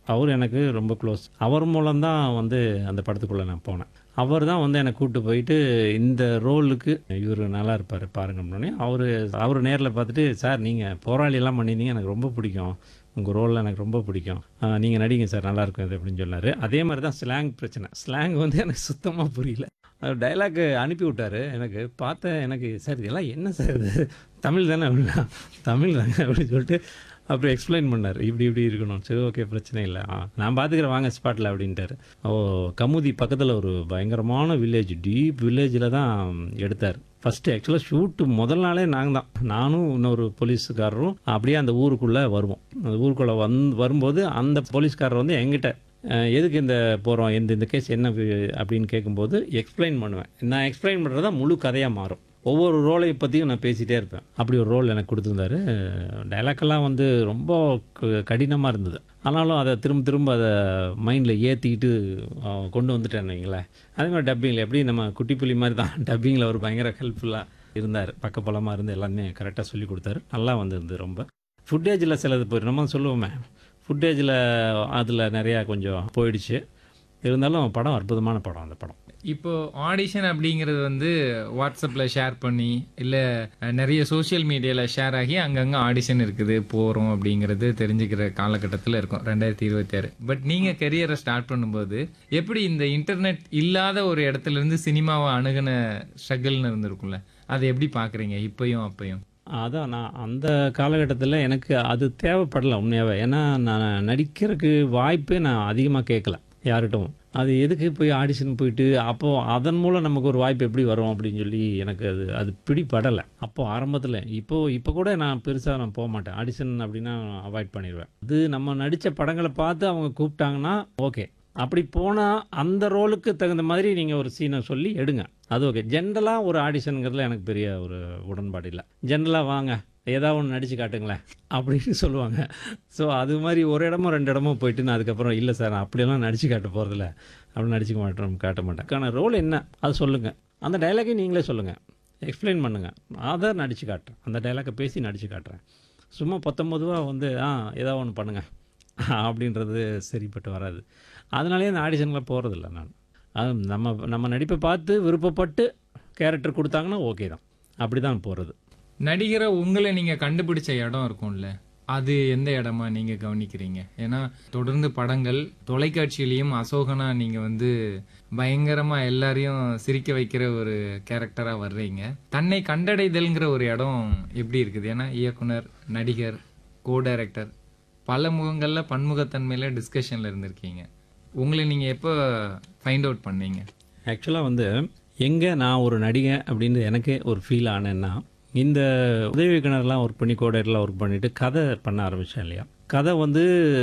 அவர் எனக்கு ரொம்ப க்ளோஸ் அவர் மூலம்தான் வந்து அந்த படத்துக்குள்ளே நான் போனேன் அவர் தான் வந்து என்னை கூப்பிட்டு போயிட்டு இந்த ரோலுக்கு இவர் நல்லா இருப்பார் பாருங்கன்னொடனே அவர் அவர் நேரில் பார்த்துட்டு சார் நீங்கள் போராளியெல்லாம் பண்ணியிருந்தீங்க எனக்கு ரொம்ப பிடிக்கும் உங்கள் ரோலில் எனக்கு ரொம்ப பிடிக்கும் நீங்கள் நடிங்க சார் நல்லா இருக்கும் இது அப்படின்னு சொன்னார் அதே மாதிரி தான் ஸ்லாங் பிரச்சனை ஸ்லாங் வந்து எனக்கு சுத்தமாக புரியல அவர் டைலாக் அனுப்பி விட்டாரு எனக்கு பார்த்தேன் எனக்கு சார் இதெல்லாம் என்ன சார் இது தமிழ் தானே அப்படின்னா தமிழ் தாங்க அப்படின்னு சொல்லிட்டு அப்புறம் எக்ஸ்பிளைன் பண்ணார் இப்படி இப்படி இருக்கணும் சரி ஓகே பிரச்சனை இல்லை ஆ நான் பார்த்துக்கிறேன் வாங்க ஸ்பாட்டில் அப்படின்ட்டாரு ஓ கமுதி பக்கத்தில் ஒரு பயங்கரமான வில்லேஜ் டீப் வில்லேஜில் தான் எடுத்தார் ஃபஸ்ட்டு ஆக்சுவலாக ஷூட்டு முதல் நாளே நாங்கள் தான் நானும் இன்னொரு போலீஸுக்காரரும் அப்படியே அந்த ஊருக்குள்ளே வருவோம் அந்த ஊருக்குள்ளே வந் வரும்போது அந்த போலீஸ்காரர் வந்து எங்கிட்ட அஹ், எதுக்கு இந்த போகிறோம் இந்த இந்த கேஸ் என்ன வி- அப்படின்னு கேட்கும்போது எக்ஸ்பிளைன் பண்ணுவேன் நான் எக்ஸ்பிளைன் பண்ணுறது தான் முழு கதையாக மாறும் ஒவ்வொரு ரோலை பற்றியும் நான் பேசிகிட்டே இருப்பேன் அப்படி ஒரு ரோல் எனக்கு கொடுத்துருந்தாரு டைலாக்கெல்லாம் வந்து ரொம்ப கடினமாக இருந்தது ஆனாலும் அதை திரும்ப திரும்ப அதை மைண்டில் ஏற்றிக்கிட்டு கொண்டு வந்துட்டேன் வைங்களேன் அதே மாதிரி டப்பிங்கில் எப்படி நம்ம குட்டிப்புலி மாதிரி தான் டப்பிங்கில் ஒரு பயங்கர ஹெல்ப்ஃபுல்லாக இருந்தார் பக்கபலமாக இருந்து எல்லாமே கரெக்டாக சொல்லி கொடுத்தாரு நல்லா வந்திருந்து ரொம்ப ஃபுட்டேஜில் சிலது போய் நம்ம சொல்லுவோமே ஃபுட்டேஜில் அதில் நிறையா கொஞ்சம் போயிடுச்சு இருந்தாலும் படம் அற்புதமான படம் அந்த படம் இப்போ ஆடிஷன் அப்படிங்கிறது வந்து வாட்ஸ்அப்பில் ஷேர் பண்ணி இல்லை நிறைய சோஷியல் மீடியாவில் ஷேர் ஆகி அங்கங்கே ஆடிஷன் இருக்குது போகிறோம் அப்படிங்கிறது தெரிஞ்சுக்கிற காலகட்டத்தில் இருக்கும் ரெண்டாயிரத்தி இருபத்தி ஆறு பட் நீங்கள் கெரியரை ஸ்டார்ட் பண்ணும்போது எப்படி இந்த இன்டர்நெட் இல்லாத ஒரு இடத்துல இருந்து சினிமாவை அணுகின ஸ்ட்ரகிள்னு இருந்திருக்கும்ல அதை எப்படி பார்க்குறீங்க இப்பயும் அப்பயும் அதான் நான் அந்த காலகட்டத்தில் எனக்கு அது தேவைப்படல உண்மையாகவே ஏன்னா நான் நடிக்கிறதுக்கு வாய்ப்பே நான் அதிகமாக கேட்கல யார்கிட்டவும் அது எதுக்கு போய் ஆடிஷன் போயிட்டு அப்போது அதன் மூலம் நமக்கு ஒரு வாய்ப்பு எப்படி வரும் அப்படின்னு சொல்லி எனக்கு அது அது பிடிபடலை அப்போது ஆரம்பத்தில் இப்போது இப்போ கூட நான் பெருசாக நான் போக மாட்டேன் ஆடிஷன் அப்படின்னா அவாய்ட் பண்ணிடுவேன் அது நம்ம நடித்த படங்களை பார்த்து அவங்க கூப்பிட்டாங்கன்னா ஓகே அப்படி போனால் அந்த ரோலுக்கு தகுந்த மாதிரி நீங்கள் ஒரு சீனை சொல்லி எடுங்க அது ஓகே ஜென்ரலாக ஒரு ஆடிஷனுங்கிறதுல எனக்கு பெரிய ஒரு உடன்பாடு இல்லை ஜென்ரலாக வாங்க ஏதாவது ஒன்று நடிச்சு காட்டுங்களேன் அப்படின்னு சொல்லுவாங்க ஸோ அது மாதிரி ஒரு இடமோ ரெண்டு இடமோ போயிட்டு நான் அதுக்கப்புறம் இல்லை சார் நான் அப்படியெல்லாம் நடிச்சு காட்ட போகிறதில்ல அப்படி நடிச்சுக்க மாட்டேன் காட்ட மாட்டேன் ஆனால் ரோல் என்ன அது சொல்லுங்கள் அந்த டைலாக்கை நீங்களே சொல்லுங்கள் எக்ஸ்பிளைன் பண்ணுங்கள் அதை நடிச்சு காட்டுறேன் அந்த டைலாக்கை பேசி நடிச்சு காட்டுறேன் சும்மா பத்தொம்பதுவா வந்து ஆ ஏதாவது ஒன்று பண்ணுங்கள் அப்படின்றது சரிப்பட்டு வராது அதனாலேயே அந்த ஆடிஷனில் போகிறதில்ல நான் அது நம்ம நம்ம நடிப்பை பார்த்து விருப்பப்பட்டு கேரக்டர் கொடுத்தாங்கன்னா ஓகே தான் அப்படி தான் போகிறது நடிகரை உங்களை நீங்கள் கண்டுபிடிச்ச இடம் இருக்கும்ல அது எந்த இடமா நீங்கள் கவனிக்கிறீங்க ஏன்னா தொடர்ந்து படங்கள் தொலைக்காட்சியிலையும் அசோகனா நீங்கள் வந்து பயங்கரமாக எல்லாரையும் சிரிக்க வைக்கிற ஒரு கேரக்டராக வர்றீங்க தன்னை கண்டடைதல்ங்கிற ஒரு இடம் எப்படி இருக்குது ஏன்னா இயக்குனர் நடிகர் கோ டைரக்டர் பல முகங்களில் பன்முகத்தன்மையில் டிஸ்கஷனில் இருந்திருக்கீங்க உங்களை நீங்கள் எப்போ ஃபைண்ட் அவுட் பண்ணீங்க ஆக்சுவலாக வந்து எங்கே நான் ஒரு நடிகை அப்படின்னு எனக்கே ஒரு ஃபீல் ஆனேன்னா இந்த உதவி இயக்குனர்லாம் ஒர்க் பண்ணி கோடையர்லாம் ஒர்க் பண்ணிட்டு கதை பண்ண ஆரம்பித்தேன் இல்லையா கதை வந்து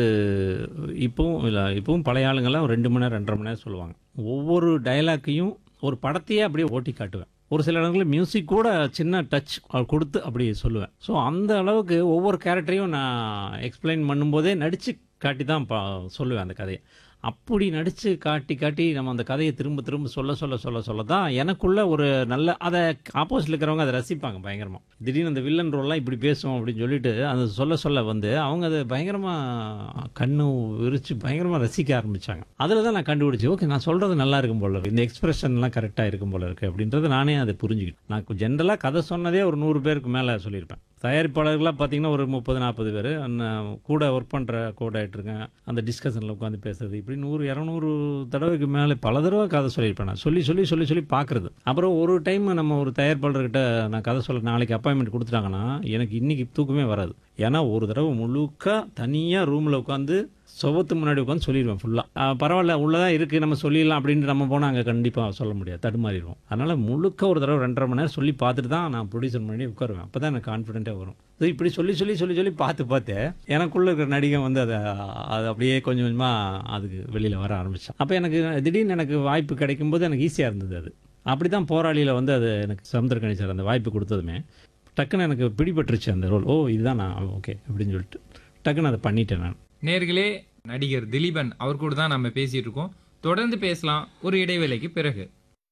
இப்போவும் இல்லை இப்போவும் பழைய ஆளுங்கெல்லாம் ரெண்டு மணி நேரம் ரெண்டரை மணி நேரம் சொல்லுவாங்க ஒவ்வொரு டயலாக்கையும் ஒரு படத்தையே அப்படியே ஓட்டி காட்டுவேன் ஒரு சில இடங்களில் மியூசிக் கூட சின்ன டச் கொடுத்து அப்படி சொல்லுவேன் ஸோ அந்த அளவுக்கு ஒவ்வொரு கேரக்டரையும் நான் எக்ஸ்பிளைன் பண்ணும்போதே நடித்து காட்டி தான் பா சொல்லுவேன் அந்த கதையை அப்படி நடித்து காட்டி காட்டி நம்ம அந்த கதையை திரும்ப திரும்ப சொல்ல சொல்ல சொல்ல சொல்ல தான் எனக்குள்ள ஒரு நல்ல அதை ஆப்போசிட்டில் இருக்கிறவங்க அதை ரசிப்பாங்க பயங்கரமாக திடீர்னு அந்த வில்லன் ரோல்லாம் இப்படி பேசுவோம் அப்படின்னு சொல்லிட்டு அதை சொல்ல சொல்ல வந்து அவங்க அதை பயங்கரமாக கண்ணு விரிச்சு பயங்கரமாக ரசிக்க ஆரம்பித்தாங்க அதில் தான் நான் கண்டுபிடிச்சி ஓகே நான் சொல்கிறது நல்லா இருக்கும் போல இருக்கு இந்த எக்ஸ்பிரஷன்லாம் கரெக்டாக இருக்கும் போல இருக்குது அப்படின்றத நானே அதை புரிஞ்சுக்கிட்டேன் நான் ஜென்ரலாக கதை சொன்னதே ஒரு நூறு பேருக்கு மேலே சொல்லியிருப்பேன் தயாரிப்பாளர்களாக பார்த்தீங்கன்னா ஒரு முப்பது நாற்பது பேர் கூட ஒர்க் பண்ணுற கோட் ஆகிட்டுருங்க அந்த டிஸ்கஷனில் உட்காந்து பேசுறது இப்படி நூறு இரநூறு தடவைக்கு மேலே பல தடவை கதை சொல்லியிருப்பேன் நான் சொல்லி சொல்லி சொல்லி சொல்லி பார்க்குறது அப்புறம் ஒரு டைம் நம்ம ஒரு தயாரிப்பாளர்கிட்ட நான் கதை சொல்ல நாளைக்கு அப்பாயின்மெண்ட் கொடுத்துட்டாங்கன்னா எனக்கு இன்றைக்கி தூக்கமே வராது ஏன்னா ஒரு தடவை முழுக்க தனியாக ரூமில் உட்காந்து சுவத்து முன்னாடி உட்காந்து சொல்லிடுவேன் ஃபுல்லாக பரவாயில்ல உள்ளதான் இருக்குது நம்ம சொல்லிடலாம் அப்படின்ட்டு நம்ம போனால் அங்கே கண்டிப்பாக சொல்ல முடியாது தடுமாறிடுவோம் அதனால் முழுக்க ஒரு தடவை ரெண்டரை மணி நேரம் சொல்லி பார்த்துட்டு தான் நான் ப்ரொடியூசர் பண்ணி உட்காருவேன் அப்போ தான் எனக்கு கான்ஃபிடென்ட்டாக வரும் ஸோ இப்படி சொல்லி சொல்லி சொல்லி சொல்லி பார்த்து பார்த்து எனக்குள்ளே இருக்கிற நடிகை வந்து அதை அது அப்படியே கொஞ்சம் கொஞ்சமாக அதுக்கு வெளியில் வர ஆரம்பித்தான் அப்போ எனக்கு திடீர்னு எனக்கு வாய்ப்பு கிடைக்கும்போது எனக்கு ஈஸியாக இருந்தது அது அப்படி தான் போராளியில் வந்து அது எனக்கு சமுத்திரக்கணி சார் அந்த வாய்ப்பு கொடுத்ததுமே டக்குன்னு எனக்கு பிடிபட்டுருச்சு அந்த ரோல் ஓ இதுதான் நான் ஓகே அப்படின்னு சொல்லிட்டு டக்குன்னு அதை பண்ணிட்டேன் நான் நேர்களே நடிகர் திலீபன் அவர் கூட தான் நம்ம பேசிட்டு இருக்கோம் தொடர்ந்து பேசலாம் ஒரு இடைவேளைக்கு பிறகு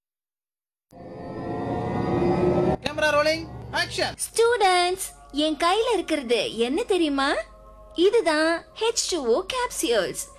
கேமரா ரோலிங் ஆக்ஷன் ஸ்டூடண்ட்ஸ் என் கையில இருக்கிறது என்ன தெரியுமா இதுதான் H2O capsules